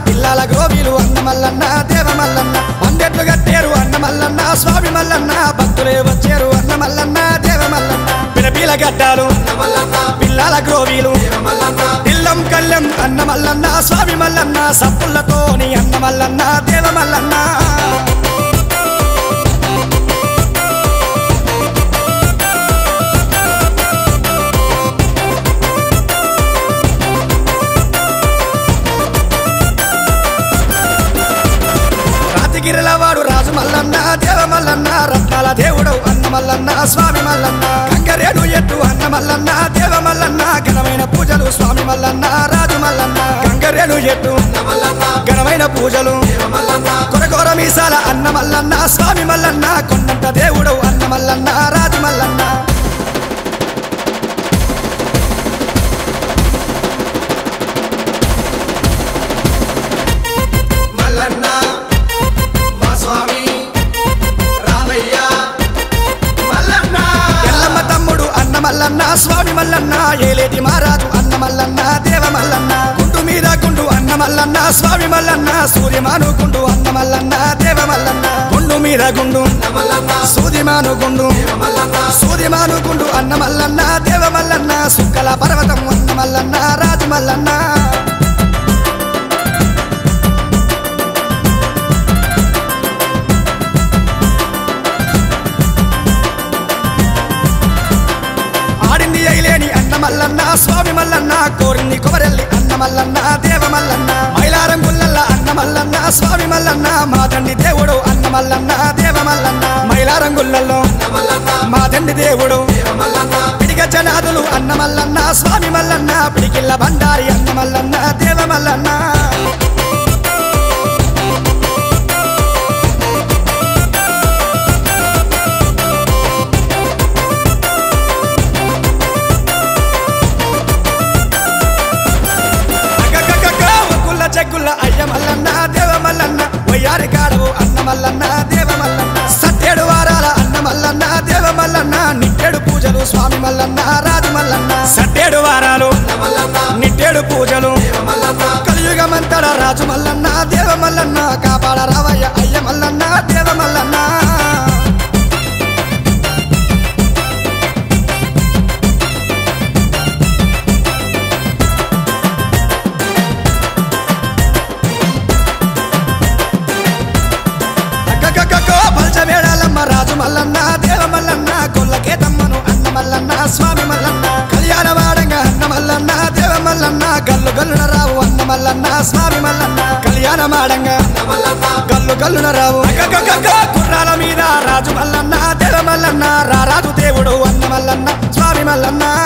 పిల్లల గోవిలు అన్న మల్లన్న దేవ మల్లన్న అందెట్లు కట్టారు అన్న మల్లన్న స్వామి మల్లన్న భక్తులే వచ్చారు అన్న మల్లన్న దేవ మల్లన్న పిలపిల గడ్డాలు పిల్లల గ్రోవీలు పిల్లం కళ్ళం అన్న మల్లన్న స్వామి మల్లన్న సప్పులతోని అన్న మల్లన్న దేవ మల్లన్న రాజగిరిల వాడు రాజు మల్లన్న దేవ మల్లన్న రత్నాల దేవుడు అన్న మల్లన్న స్వామి మల్లన్న కంకరేడు ఎట్టు అన్న మల్లన్న దేవ మల్లన్న ఘనమైన పూజలు స్వామి మల్లన్న రాజు మల్లన్న కంకరేడు ఎట్టు ఘనమైన పూజలు కొరకొర మీసాల అన్న మల్లన్న స్వామి మల్లన్న కొండంత దేవుడు అన్న మల్లన్న రాజు మల్లన్న మల్లన్న మా స్వామి రామయ్య మల్లన్న ఎల్లమ్మ తమ్ముడు అన్న మల్లన్న స్వామి మల్లన్న ఏలేటి మహారాజు అన్న మల్లన్న దేవ మల్లన్న గుండు మీద గుండు అన్న మల్లన్న స్వామి మల్లన్న సూర్యమాను గుండు అన్న మల్లన్న దేవ మల్లన్న గుండు మీద గుండు మల్లన్న సూదిమాను గుండు మల్లన్న సూదిమాను గుండు అన్న మల్లన్న దేవ మల్లన్న సుక్కల పర్వతం అన్న మల్లన్న రాజు మల్లన్న ఆడింది అయిలేని అన్న మల్లన్న స్వామి మల్లన్న కోరింది కొమరెల్లి అన్న మల్లన్న దేవ మల్లన్న మైలారం గుల్లల్ల అన్న మల్లన్న స్వామి మల్లన్న మా తండ్రి దేవుడు అన్న మల్లన్న దేవ మల్లన్న మైలారం గుల్లల్లో మల్లన్న మా తండ్రి దేవుడు మల్లన్న పిడిగ జనాదులు అన్న మల్లన్న స్వామి మల్లన్న పిడికిల్ల బండారి అన్న మల్లన్న దేవ మల్లన్న అగగగగ, ఒగ్గుల్ల చెగ్గుల్ల అయ్య మల్లన్న దేవ మల్లన్న వయ్యారి కాడవు అన్న మల్లన్న దేవ మల్లన్న సట్టేడు వారాల అన్న మల్లన్న దేవ మల్లన్న నిట్టేడు పూజలు స్వామి మల్లన్న రాజు మల్లన్న సట్టేడు వారాలు మల్లన్న నిట్టేడు పూజలు మల్లన్న కలియుగమంతడ రాజు మల్లన్న దేవ మల్లన్న కాపాడ రావయ్య అయ్య మల్లన్న దేవ మల్లన్న అక్కకక్కకో బల్చమేడాలమ్మ రాజు మల్లన్న దేవ మల్లన్న కొల్లకే తమ్మను అన్న మల్లన్న స్వామి మల్లన్న కళ్యాణ వాడంగా అన్న మల్లన్న దేవ మల్లన్న గల్లు గల్లున రావు అన్న మల్లన్న స్వామి మల్లన్న కళ్యాణ మాడంగా మల్లన్న గల్లు గల్లున రావు అక్కకక్కక గుర్రాల మీద రాజు మల్లన్న దేవ మల్లన్న రారాజు దేవుడు అన్న మల్లన్న స్వామి మల్లన్న